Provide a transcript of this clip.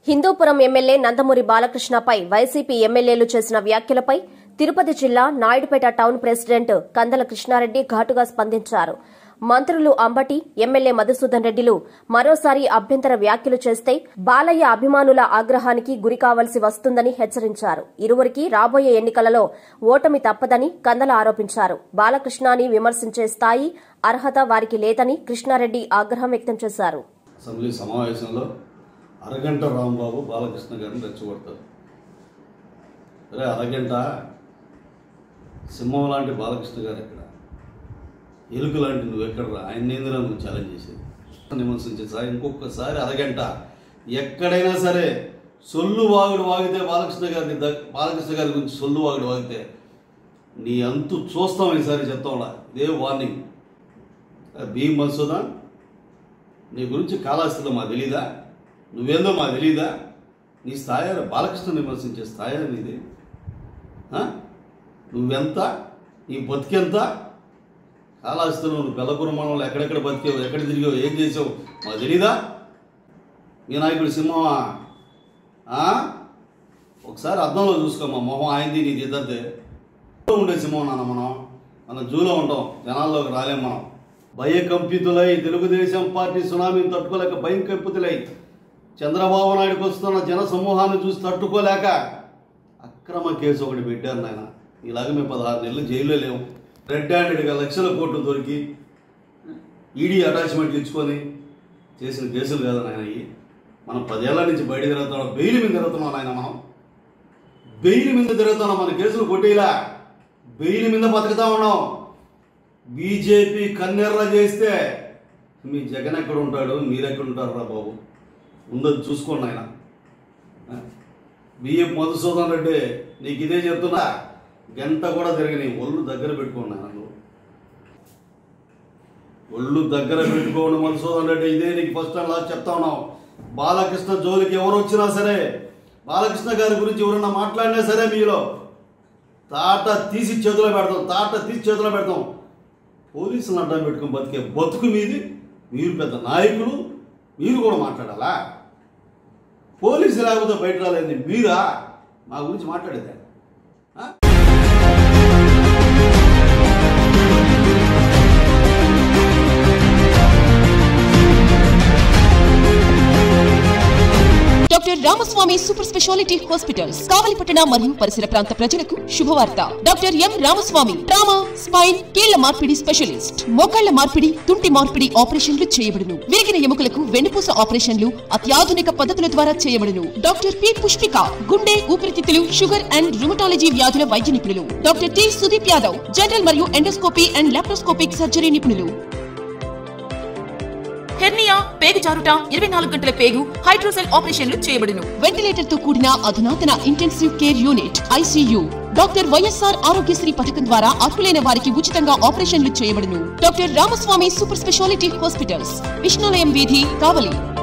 Hindupuram MLA Nandamuri బాలకృష్ణపై YCP ఎమ్మెల్యేలు చేసిన వ్యాఖ్యలపై తిరుపతి జిల్లా నాయుడుపేట టౌన్ ప్రెసిడెంట్ కందల కృష్ణారెడ్డి ఘాటుగా స్పందించారు మంత్రులు అంబటి ఎమ్మెల్యే మధుసూదన్ రెడ్డిలు మరోసారి అభ్యంతర వ్యాఖ్యలు చేస్తే బాలయ్య అభిమానుల ఆగ్రహానికి గురి కావాల్సి వస్తుందని హెచ్చరించారు ఇరువురికి రాబోయే ఎన్నికలలో ఓటమి తప్పదని కందల ఆరోపించారు బాలకృష్ణాని విమర్శించే స్థాయి అర్హత వారికి లేదని కృష్ణారెడ్డి ఆగ్రహం వ్యక్తం చేశారు అసెంబ్లీ సమావేశంలో అరగంట రాంబాబు బాలకృష్ణ గారిని రెచ్చగొడతారు అరే అరగంట సింహం లాంటి బాలకృష్ణ గారు ఎక్కడ ఎలుక లాంటి నువ్వు ఎక్కడరా ఆయన ఏందిరా నువ్వు ఛాలెంజ్ చేసేది విమర్శించే సార్ ఇంకొకసారి అరగంట ఎక్కడైనా సరే సొల్లు వాగుడు వాగితే బాలకృష్ణ గారిని ద బాలకృష్ణ గారి గురించి సొల్లు వాగుడు వాగితే నీ అంతు చూస్తాం ఈసారి చెప్తాంలా ఇదే వార్నింగ్ బి మన్సూదన్ నీ గురించి కాళాస్తిలో మాకు తెలీదా నువ్వేందో మాకు తెలీదా నీ స్థాయి బాలకృష్ణ విమర్శించే స్థాయి నీది ఆ? నువ్వెంత నీ బతికెంత కాళాస్తిలో నువ్వు బెల్లపురమాణంలో ఎక్కడెక్కడ బతికావు ఎక్కడ తిరిగావు ఏం చేసావు మాకు తెలీదా మీ నాయకుడు సింహమా ఆ? ఒకసారి అద్దంలో చూసుకో మా మొహం ఆయనది నీది ఇద్దరిదే ఉండే సింహం నాన్న మనం మనం జూలో ఉంటాం జనాల్లోకి రాలేం మనం భయకంపితులై తెలుగుదేశం పార్టీ సునామీని తట్టుకోలేక భయం కంపితులై చంద్రబాబు నాయుడుకి వస్తున్న జన సమూహాన్ని చూసి తట్టుకోలేక అక్రమ కేసు ఒకటి పెట్టారు నాయన ఇలాగ మేము పదహారు నెలలు జైల్లో లేవు రెడ్ హ్యాండెడ్గా లక్షల కోట్లు దొరికి ఈడీ అటాచ్మెంట్లు ఇచ్చుకొని చేసిన కేసులు కాదు నాయన ఇవి మనం పదేళ్ల నుంచి బయట తిరుగుతున్నాం బెయిల్ మీద తిరుగుతున్నాం నాయన మనం బెయిల్ మీద తిరుగుతున్నాం మన కేసులు కొట్టేలా బెయిల్ మీద బతుకుతా ఉన్నాం బీజేపీ కన్నెర్ర చేస్తే మీ జగన్ ఎక్కడ ఉంటాడు మీరెక్కడ ఉంటారు రా బాబు ఉందని చూసుకోండి ఆయన బిఎం మధుసూదన్ రెడ్డి నీకు ఇదే చెప్తున్నా గంట కూడా తిరగని ఒళ్ళు దగ్గర పెట్టుకోండి ఆయన నువ్వు ఒళ్ళు దగ్గర పెట్టుకోండి మధుసూదన్ రెడ్డి ఇదే నీకు ఫస్ట్ అలా చెప్తా ఉన్నాం బాలకృష్ణ జోలికి ఎవరు వచ్చినా సరే బాలకృష్ణ గారి గురించి ఎవరన్నా మాట్లాడినా సరే మీలో తాట తీసి చేతిలో పెడతాం తాట తీసి చేతిలో పెడతాం పోలీసులు అడ్డం పెట్టుకుని బతికే బతుకు మీది మీరు పెద్ద నాయకులు మీరు కూడా మాట్లాడాలా పోలీసు లేకపోతే బయట రాలేదు మీరా మా గురించి మాట్లాడేదా ఆ? Doctor Ramaswamy super speciality hospitals కావలిపట్టణ మరియు పరిసర ప్రాంత ప్రజలకు శుభవార్త doctor M Ramaswamy trauma spine కీళ్ల మార్పిడి స్పెషలిస్ట్ మోకాళ్ల మార్పిడి తుంటి మార్పిడి ఆపరేషన్లు చేయబడును విరిగిన ఎముకలకు వెన్నుపూస ఆపరేషన్లు అత్యాధునిక పద్ధతుల ద్వారా చేయబడును డాక్టర్ పి పుష్పిక గుండె ఊపిరితిత్తులు షుగర్ అండ్ రుమటాలజీ వ్యాధుల వైద్య నిపుణులు doctor T Sudeep Yadav general మరియు ఎండోస్కోపీ అండ్ లాప్రోస్కోపిక్ సర్జరీ నిపుణులు హెర్నియా పేగు జారుట ఇరవై నాలుగు గంటల పేగు హైడ్రోసెల్ ఆపరేషన్లు చేయబడును వెంటిలేటర్ తో కూడిన అధునాతన intensive care unit ICU doctor YSR Aarogyasri పథకం ద్వారా అర్హులైన వారికి ఉచితంగా ఆపరేషన్లు చేయబడును doctor Ramaswamy super speciality hospitals Vishnulayam వీధి కావలి